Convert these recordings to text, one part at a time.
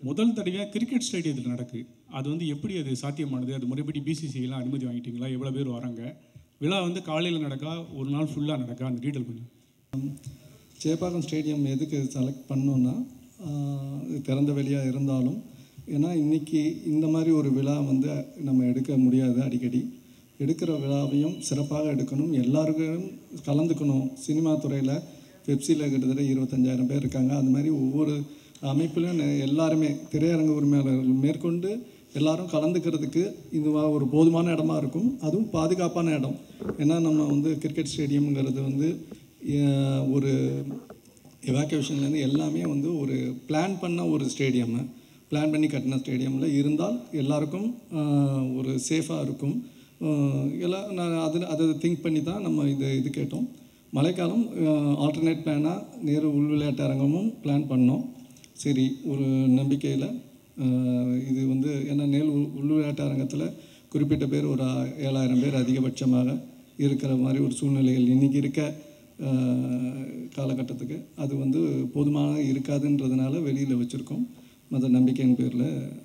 முதல் தடவையாக கிரிக்கெட் ஸ்டேடியத்தில் நடக்கு அது வந்து எப்படி அது சாத்தியமானது அது முறைப்படி பிசிசிலாம் அனுமதி வாங்கிட்டீங்களா எவ்வளோ பேர் வராங்க விழா வந்து காலையில் நடக்கா ஒரு நாள் ஃபுல்லாக நடக்கா அந்த டீட்டெயில் கொஞ்சம் சேப்பாக்கம் ஸ்டேடியம் எதுக்கு செலக்ட் பண்ணோன்னா ஆஹ், இது திறந்த வெளியாக இருந்தாலும் ஏன்னா இன்றைக்கி இந்த மாதிரி ஒரு விழா வந்து நம்ம எடுக்க முடியாது அடிக்கடி எடுக்கிற விழாவையும் சிறப்பாக எடுக்கணும் எல்லாருக்கும் கலந்துக்கணும் சினிமா துறையில் பெப்சியில் கிட்டத்தட்ட இருபத்தஞ்சாயிரம் பேர் இருக்காங்க அந்த மாதிரி ஒவ்வொரு அமைப்பிலும் நெ- எல்லாருமே திரையரங்கு உரிமையாளர்கள் மேற்கொண்டு எல்லாரும் கலந்துக்கிறதுக்கு இதுவா ஒரு போதுமான இடமா இருக்கும் அதுவும் பாதுகாப்பான இடம் ஏன்னா நம்ம வந்து கிரிக்கெட் ஸ்டேடியம்ங்கிறது வந்து அஹ், ஒரு எவாக்குவேஷன்லேருந்து எல்லாமே வந்து ஒரு பிளான் பண்ண ஒரு ஸ்டேடியம்மு பிளான் பண்ணி கட்டின ஸ்டேடியமில் இருந்தால் எல்லாருக்கும் அஹ், ஒரு சேஃபாக இருக்கும் அஹ், எல்லாம் நான் அது அதை திங்க் பண்ணி தான் நம்ம இது இது கேட்டோம் மழைக்காலம் ஆல்டர்னேட் பிளானாக நேரு உள் விளையாட்டு அரங்கமும் பிளான் பண்ணோம் சரி ஒரு நம்பிக்கையில் இது வந்து ஏன்னா நேரு உள் உள் விளையாட்டு அரங்கத்தில் குறிப்பிட்ட பேர் ஒரு ஆ- ஏழாயிரம் பேர் அதிகபட்சமாக இருக்கிற மாதிரி ஒரு சூழ்நிலைகள் இன்றைக்கி இருக்க அஹ், காலகட்டத்துக்கு அது வந்து போதுமான இருக்காதுன்றதுனால வெளியில் வச்சுருக்கோம் மற்ற நம்பிக்கையின் பேரில்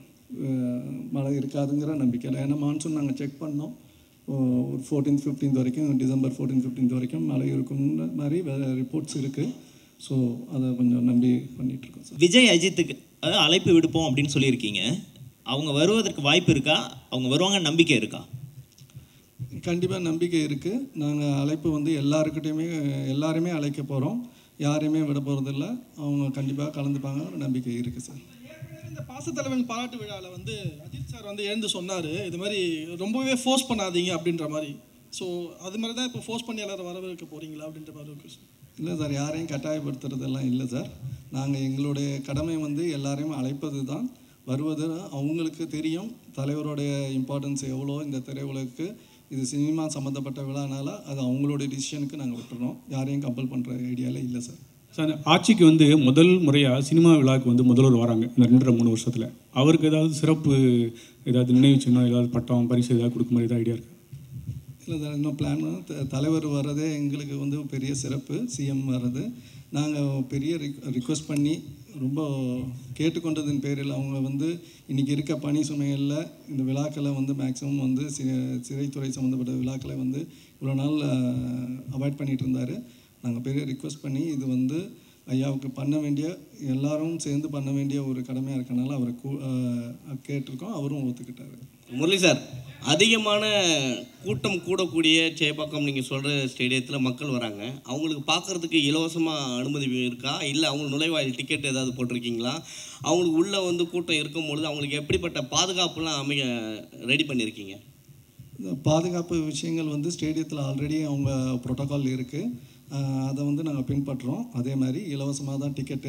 மழை இருக்காதுங்கிற நம்பிக்கையில் ஏன்னா மான்சூன் நாங்கள் செக் பண்ணோம் ஒரு ஃபோர்டீன்த் ஃபிஃப்டீன்த் வரைக்கும் டிசம்பர் ஃபோர்டீன் ஃபிஃப்டீன்த் வரைக்கும் மழை இருக்கும்ன்ற மாதிரி ரிப்போர்ட்ஸ் இருக்குது ஸோ அதை கொஞ்சம் நம்பி பண்ணிட்டு இருக்கோம் சார் விஜய் அஜித்துக்கு அதாவது அழைப்பு விடுப்போம் அப்படின்னு சொல்லியிருக்கீங்க அவங்க வருவதற்கு வாய்ப்பு இருக்கா அவங்க வருவாங்க நம்பிக்கை இருக்கா கண்டிப்பாக நம்பிக்கை இருக்குது நாங்கள் அழைப்பு வந்து எல்லாருக்கிட்டையுமே எல்லாருமே அழைக்க போகிறோம் யாரையுமே விட போகிறதில்ல அவங்க கண்டிப்பாக கலந்துப்பாங்க ஒரு நம்பிக்கை இருக்குது சார் இந்த பாசத்தலைவன் பாராட்டு விழாவில் வந்து அஜித் சார் வந்து எழுந்து சொன்னார் இது மாதிரி ரொம்பவே ஃபோர்ஸ் பண்ணாதீங்க அப்படின்ற மாதிரி ஸோ அது மாதிரி தான் இப்போ ஃபோர்ஸ் பண்ணி எல்லாரும் வரவேற்க போகிறீங்களா அப்படின்ற மாதிரி ஒரு question. இல்லை சார் யாரையும் கட்டாயப்படுத்துறதெல்லாம் இல்லை சார் நாங்கள் எங்களுடைய கடமை வந்து எல்லாரையும் அழைப்பது தான் வருவது அவங்களுக்கு தெரியும் தலைவருடைய இம்பார்ட்டன்ஸ் எவ்வளோ இந்த திரையுலகுக்கு இது சினிமா சம்மந்தப்பட்ட விழானால அது அவங்களுடைய டிசிஷனுக்கு நாங்கள் விட்டுறோம் யாரையும் கம்பல் பண்ணுற ஐடியாவில் இல்லை சார் சார் ஆட்சிக்கு வந்து முதல் முறையாக சினிமா விழாவுக்கு வந்து முதல்வர் வராங்க இந்த ரெண்டரை மூணு வருஷத்தில் அவருக்கு ஏதாவது சிறப்பு ஏதாவது நினைவு சின்னம் ஏதாவது பட்டம் பரிசு ஏதாவது கொடுக்க மாதிரி ஏதாவது ஐடியா இருக்கா இல்லை சார் இன்னும் பிளான் தலைவர் வர்றதே எங்களுக்கு வந்து பெரிய சிறப்பு சிஎம் வர்றது நாங்கள் பெரிய ரிக்வெஸ்ட் பண்ணி ரொம்ப கேட்டுக்கொண்டதின் பேரில் அவங்க வந்து இன்றைக்கி இருக்க பணி சுமைகளில் இந்த விழாக்களை வந்து மேக்ஸிமம் வந்து சி சிறைத்துறை சம்மந்தப்பட்ட விழாக்களை வந்து இவ்வளோ நாள் அவாய்ட் பண்ணிட்டு இருந்தார் நாங்கள் பெரிய ரிக்வெஸ்ட் பண்ணி இது வந்து ஐயாவுக்கு பண்ண வேண்டிய எல்லாரும் சேர்ந்து பண்ண வேண்டிய ஒரு கடமையாக இருக்கனால அவரை கூ- அஹ், கேட்டிருக்கோம் அவரும் ஒத்துக்கிட்டாரு முரளி சார் அதிகமான கூட்டம் கூடக்கூடிய சேப்பாக்கம் நீங்கள் சொல்கிற ஸ்டேடியத்தில் மக்கள் வராங்க அவங்களுக்கு பார்க்கறதுக்கு இலவசமாக அனுமதி இருக்கா இல்லை அவங்க நுழைவாயில் டிக்கெட் ஏதாவது போட்டிருக்கீங்களா அவங்களுக்கு உள்ளே வந்து கூட்டம் இருக்கும் பொழுது அவங்களுக்கு எப்படிப்பட்ட பாதுகாப்புலாம் அமைய ரெடி பண்ணியிருக்கீங்க இந்த பாதுகாப்பு விஷயங்கள் வந்து ஸ்டேடியத்தில் ஆல்ரெடி அவங்க ப்ரோட்டோகால் இருக்குது அதை வந்து நாங்கள் பின்பற்றுறோம் அதே மாதிரி இலவசமாக தான் டிக்கெட்டு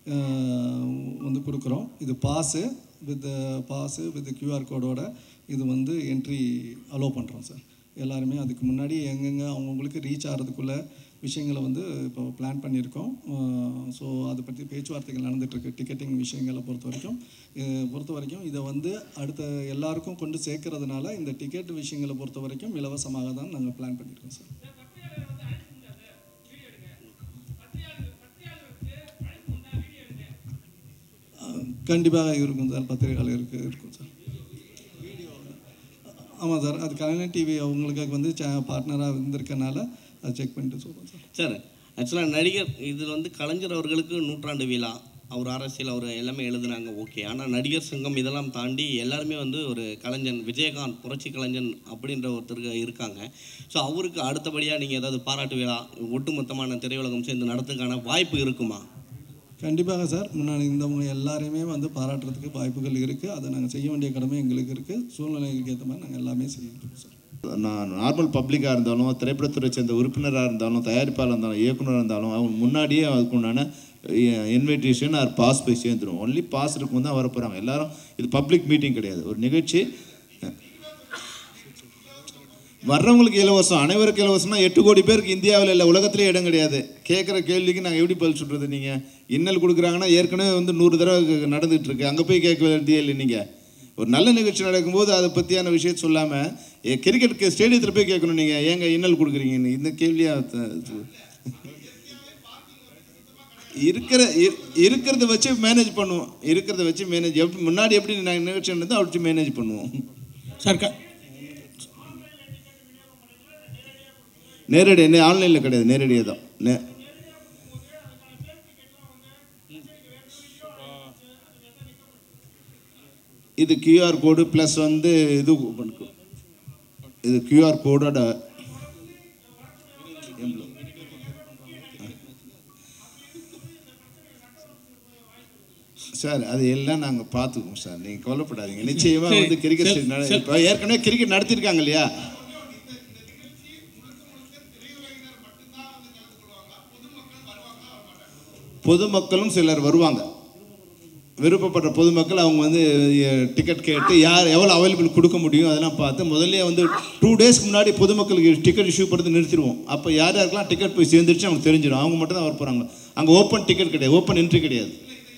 வந்து கொடுக்குறோம் இது pass with pass with QR கோடோட இது வந்து என்ட்ரி அலோவ் பண்ணுறோம் சார் எல்லாருமே அதுக்கு முன்னாடி எங்கெங்கே அவங்கவுங்களுக்கு ரீச் ஆகிறதுக்குள்ள விஷயங்களை வந்து இப்போ பிளான் பண்ணியிருக்கோம் ஸோ அதை பற்றி பேச்சுவார்த்தைகள் நடந்துகிட்ருக்கு டிக்கெட்டிங் விஷயங்களை பொறுத்த வரைக்கும் இது பொறுத்த வரைக்கும் இதை வந்து அடுத்த எல்லாருக்கும் கொண்டு சேர்க்கறதுனால இந்த டிக்கெட் விஷயங்களை பொறுத்த வரைக்கும் இலவசமாக தான் நாங்கள் பிளான் பண்ணியிருக்கோம் சார் கண்டிப்பாக இருக்கும் சார் பத்திரிகையாளருக்கு இருக்கும் சார் ஆமாம் சார் அது கலைஞர் டிவி அவங்களுக்கு வந்து பார்ட்னராக இருந்திருக்கனால அதை செக் பண்ணிட்டு சொல்கிறோம் சார் சார் ஆக்சுவலாக நடிகர் இதில் வந்து கலைஞர் அவர்களுக்கு நூற்றாண்டு விழா அவர் அரசியல் அவர் எல்லாமே எழுதுனாங்க ஓகே ஆனால் நடிகர் சங்கம் இதெல்லாம் தாண்டி எல்லாருமே வந்து ஒரு கலைஞன் விஜயகாந்த் புரட்சி கலைஞன் அப்படின்ற ஒருத்தருக்கு இருக்காங்க ஸோ அவருக்கு அடுத்தபடியாக நீங்கள் ஏதாவது பாராட்டு விழா ஒட்டுமொத்தமான திரையுலகம் சேர்ந்து நடத்துக்கான வாய்ப்பு இருக்குமா கண்டிப்பாக சார் முன்னாடி இருந்தவங்க எல்லாரையுமே வந்து பாராட்டுறதுக்கு வாய்ப்புகள் இருக்குது அதை நாங்கள் செய்ய வேண்டிய கடமை எங்களுக்கு இருக்குது சூழ்நிலைகளுக்கு ஏற்ற மாதிரி நாங்கள் எல்லாமே செய்யணும் சார் நான் நார்மல் பப்ளிக்காக இருந்தாலும் திரைப்படத்துறை சேர்ந்த உறுப்பினராக இருந்தாலும் தயாரிப்பாளர் இருந்தாலும் இயக்குனராக இருந்தாலும் அவங்க முன்னாடியே அதுக்குண்டான இன்விடேஷன் ஆர் பாஸ் போய் சேர்ந்துடும் ஒன்லி பாஸ் இருக்கும் தான் வர போகிறாங்க எல்லாரும் இது பப்ளிக் மீட்டிங் கிடையாது ஒரு நிகழ்ச்சி வர்றவங்களுக்கு இலவசம் அனைவருக்கும் இலவசம்னா எட்டு கோடி பேருக்கு இந்தியாவில் இல்லை உலகத்திலே இடம் கிடையாது கேட்குற கேள்விக்கு நாங்கள் எப்படி பதில் சொல்கிறது நீங்கள் இன்னல் கொடுக்குறாங்கன்னா ஏற்கனவே வந்து நூறு தடவை நடந்துட்டு இருக்கு அங்கே போய் கேட்க வேண்டியதே இல்லை நீங்கள் ஒரு நல்ல நிகழ்ச்சி நடக்கும்போது அதை பற்றியான விஷயத்தை சொல்லாமல் கிரிக்கெட் ஸ்டேடியத்தில் போய் கேட்கணும் நீங்கள் ஏங்க இன்னல் கொடுக்குறீங்கன்னு இந்த கேள்வியாக இருக்கிற இரு- இருக்கிறத வச்சு மேனேஜ் பண்ணுவோம் இருக்கிறத வச்சு மேனேஜ் எப்படி முன்னாடி எப்படி நாங்கள் நிகழ்ச்சி நடந்தோ அப்படி மேனேஜ் பண்ணுவோம் சார் க நேரடி என்ன ஆன்லைனில் கிடையாது நேரடியாக தான் நே இது கியூஆர் கோடு ப்ளஸ் வந்து இது பண்ணிக்கோ. இது கியூஆர் கோடோட சார் அது எல்லாம் நாங்கள் பார்த்துக்குவோம் சார் நீங்கள் கவலைப்படாதீங்க நிச்சயமாக வந்து கிரிக்கெட் இப்போ ஏற்கனவே கிரிக்கெட் நடத்திருக்காங்க இல்லையா பொதுமக்களும் சிலர் வருவாங்க விருப்பப்படுற பொதுமக்கள் அவங்க வந்து டிக்கெட் கேட்டு யார் எவ்வளோ அவைலபிள் கொடுக்க முடியும் அதெல்லாம் பார்த்து முதல்ல வந்து டூ டேஸ்க்கு முன்னாடி பொதுமக்களுக்கு டிக்கெட் இஷ்யூ பண்ணுறது நிறுத்திடுவோம் அப்போ யார் யாருக்கெல்லாம் டிக்கெட் போய் சேர்ந்துருச்சு அவங்க தெரிஞ்சிடும் அவங்க மட்டும் தான் வர போகிறாங்க அங்கே ஓப்பன் டிக்கெட் கிடையாது ஓப்பன் என்ட்ரி கிடையாது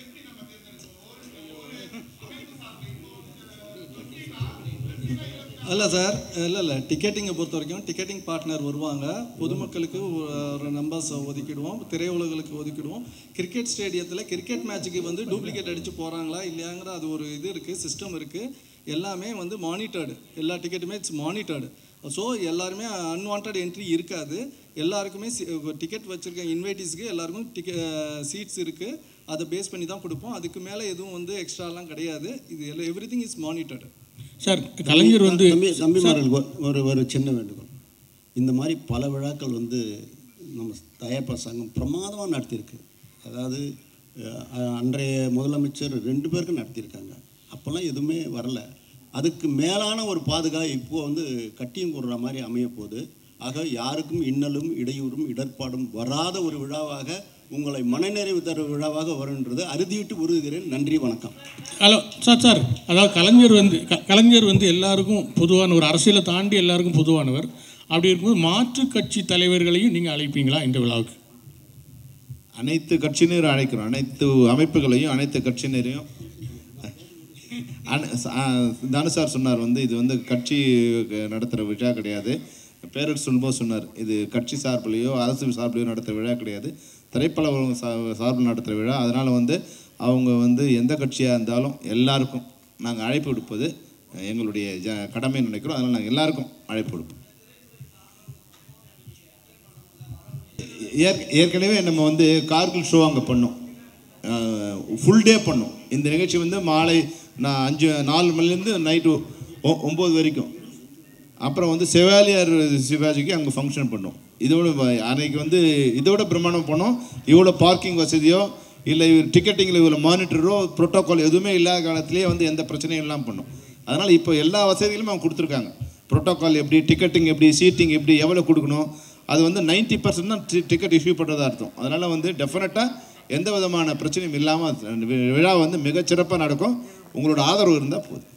இல்லை சார் இல்லை இல்லை டிக்கெட்டிங்கை பொறுத்த வரைக்கும் டிக்கெட்டிங் பார்ட்னர் வருவாங்க பொதுமக்களுக்கு ஒரு நம்பர்ஸ் ஒதுக்கிடுவோம் திரையுலகளுக்கு ஒதுக்கிடுவோம் கிரிக்கெட் ஸ்டேடியத்தில் கிரிக்கெட் மேட்ச்சுக்கு வந்து டூப்ளிகேட் அடித்து போகிறாங்களா இல்லையாங்கிற அது ஒரு இது இருக்குது சிஸ்டம் இருக்குது எல்லாமே வந்து மானிட்டர்டு எல்லா டிக்கெட்டுமே இட்ஸ் மானிட்டர்டு ஸோ எல்லாருமே அன்வான்ட் என்ட்ரி இருக்காது எல்லாருக்குமே டிக்கெட் வச்சுருக்க இன்வைட்டிஸ்க்கு எல்லாருக்கும் டிக்கெ சீட்ஸ் இருக்குது அதை பேஸ் பண்ணி தான் கொடுப்போம் அதுக்கு மேலே எதுவும் வந்து எக்ஸ்ட்ராலாம் கிடையாது இது எல்லாம் everything is monitored sir கலைஞர் வந்து தம்பி தம்பிமார்களுக்கு ஒரு- ஒரு ஒரு சின்ன வேண்டுகோள் இந்த மாதிரி பல விழாக்கள் வந்து நம்ம தயாரிப்பாளர் சங்கம் பிரமாதமாக நடத்தியிருக்கு அதாவது அஹ், அன்றைய முதலமைச்சர் ரெண்டு பேருக்கும் நடத்தியிருக்காங்க அப்போல்லாம் எதுவுமே வரல அதுக்கு மேலான ஒரு பாதுகாப்பு இப்போ வந்து கட்டியும் கூடுற மாதிரி அமைய போகுது ஆக யாருக்கும் இன்னலும் இடையூறும் இடர்பாடும் வராத ஒரு விழாவாக உங்களை மனநிறைவு தரும் விழாவாக வரும்ன்றது அறுதியிட்டு உருகுகிறேன் நன்றி வணக்கம் ஹலோ சார் சார் அதாவது கலைஞர் வந்து க- கலைஞர் வந்து எல்லாருக்கும் பொதுவான ஒரு அரசியலை தாண்டி எல்லாருக்கும் பொதுவானவர் அப்படி இருக்கும்போது மாற்றுக் கட்சி தலைவர்களையும் நீங்கள் அழைப்பீங்களா இந்த விழாவுக்கு அனைத்து கட்சியினரும் அழைக்கிறோம் அனைத்து அமைப்புகளையும் அனைத்து கட்சியினரையும் அன- ஆ, தானு சார் சொன்னார் வந்து இது வந்து கட்சி நடத்துகிற விழா கிடையாது பேரர் சொல்லும்போது சொன்னார் இது கட்சி சார்பிலையோ அரசு சார்பிலையோ நடத்துகிற விழா கிடையாது திரைப்பட சா சார்பில் நடத்துகிற விழா அதனால் வந்து அவங்க வந்து எந்த கட்சியாக இருந்தாலும் எல்லாருக்கும் நாங்கள் அழைப்பு விடுப்பது எங்களுடைய ஜ கடமைன்னு நினைக்கிறோம் அதனால் நாங்கள் எல்லாருக்கும் அழைப்பு விடுப்போம் ஏற்க- ஏற்கனவே நம்ம வந்து கார்கில் ஷோ அங்கே பண்ணோம் ஃபுல் டே பண்ணோம் இந்த நிகழ்ச்சி வந்து மாலை நான் அஞ்சு நாலு மணிலேருந்து நைட்டு ஒம்பது வரைக்கும் அப்புறம் வந்து செவாலியார் சிவாஜிக்கு அங்கே ஃபங்க்ஷன் பண்ணோம் இதோட வ- அன்னைக்கு வந்து இதோட பிரமாணம் பண்ணோம் இவ்வளோ பார்க்கிங் வசதியோ இல்லை டிக்கெட்டிங்கில் இவ்வளோ மானிட்டரோ ப்ரோட்டோகால் எதுவுமே இல்லாத காலத்திலேயே வந்து எந்த பிரச்சனையும் இல்லாமல் பண்ணோம் அதனால் இப்போ எல்லா வசதிகளும் அவங்க கொடுத்துருக்காங்க ப்ரோட்டோகால் எப்படி டிக்கெட்டிங் எப்படி சீட்டிங் எப்படி எவ்வளோ கொடுக்கணும் அது வந்து 90% பர்சன்ட் தான் டிக்கெட் இஷ்யூ பண்ணுறதா அர்த்தம் அதனால் வந்து டெஃபினட்டாக எந்த விதமான பிரச்சனையும் இல்லாமல் விழா வந்து மிகச்சிறப்பாக நடக்கும் உங்களோட ஆதரவு இருந்தால் போதும்